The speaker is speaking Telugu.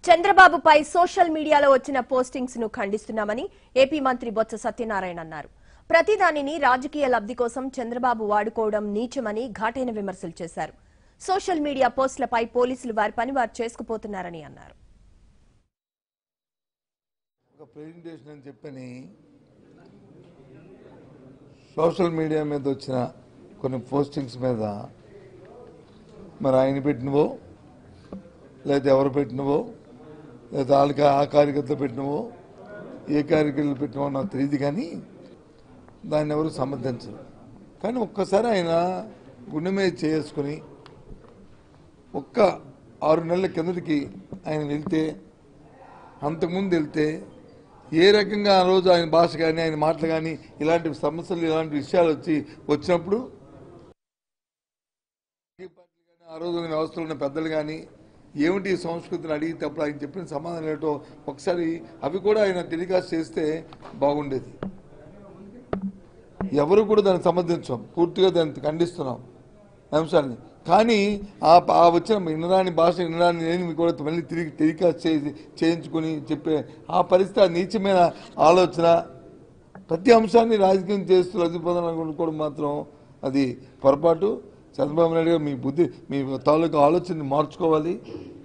చంద్రబాబుపై సోషల్ మీడియాలో వచ్చిన పోస్టింగ్స్ ను ఖండిస్తున్నామని ఏపీ మంత్రి బొత్స సత్యనారాయణ అన్నారు ప్రతిదానిని రాజకీయ లబ్ధి కోసం చంద్రబాబు వాడుకోవడం నీచమని ఘాటైన విమర్శలు చేశారు సోషల్ మీడియా పోస్టులపై పోలీసులు వారి పని వారు చేసుకుపోతున్నారని అన్నారు ఒక ప్రెజెంటేషన్ అని చెప్పని సోషల్ మీడియా మీద వచ్చిన కొన్ని పోస్టింగ్స్ మీద మరి ఆయన పెట్టినవో లేదా ఎవరు పెట్టినవో లేదా వాళ్ళకి ఆ కార్యకర్తలు పెట్టినవో ఏ కార్యకర్తలు పెట్టినవో నాకు తెలియదు కానీ దాన్ని ఎవరు సమర్థించరు కానీ ఒక్కసారి ఆయన గుండె మీద చేసుకుని ఒక్క ఆరు నెలల కిందటికి ఆయన వెళ్తే అంతకుముందు వెళ్తే ఏ రకంగా ఆ రోజు ఆయన భాష కానీ ఆయన మాటలు కానీ ఇలాంటి సమస్యలు ఇలాంటి విషయాలు వచ్చి వచ్చినప్పుడు ఆ రోజు ఉన్న వ్యవస్థలో ఉన్న పెద్దలు కానీ ఏమిటి ఈ సంస్కృతిని అడిగితే అప్పుడు ఆయన చెప్పిన సమాధానం ఏంటో ఒకసారి అవి కూడా ఆయన టెలికాస్ట్ చేస్తే బాగుండేది ఎవరు కూడా దాన్ని సమర్థించాం పూర్తిగా దాన్ని ఖండిస్తున్నాం అంశాన్ని కానీ ఆ ఆ వచ్చిన ఇనరాని భాష ఇనరాని లేని కూడా మళ్ళీ తిరిగి టెలికాస్ట్ చేసి చేయించుకుని చెప్పే ఆ పరిస్థితి ఆ నీచమైన ఆలోచన ప్రతి అంశాన్ని రాజకీయం చేస్తూ రద్దుపోదాలనుకోవడం మాత్రం అది పొరపాటు చంద్రబాబు నాయుడు గారు మీ బుద్ధి మీ తాలూకు ఆలోచనని మార్చుకోవాలి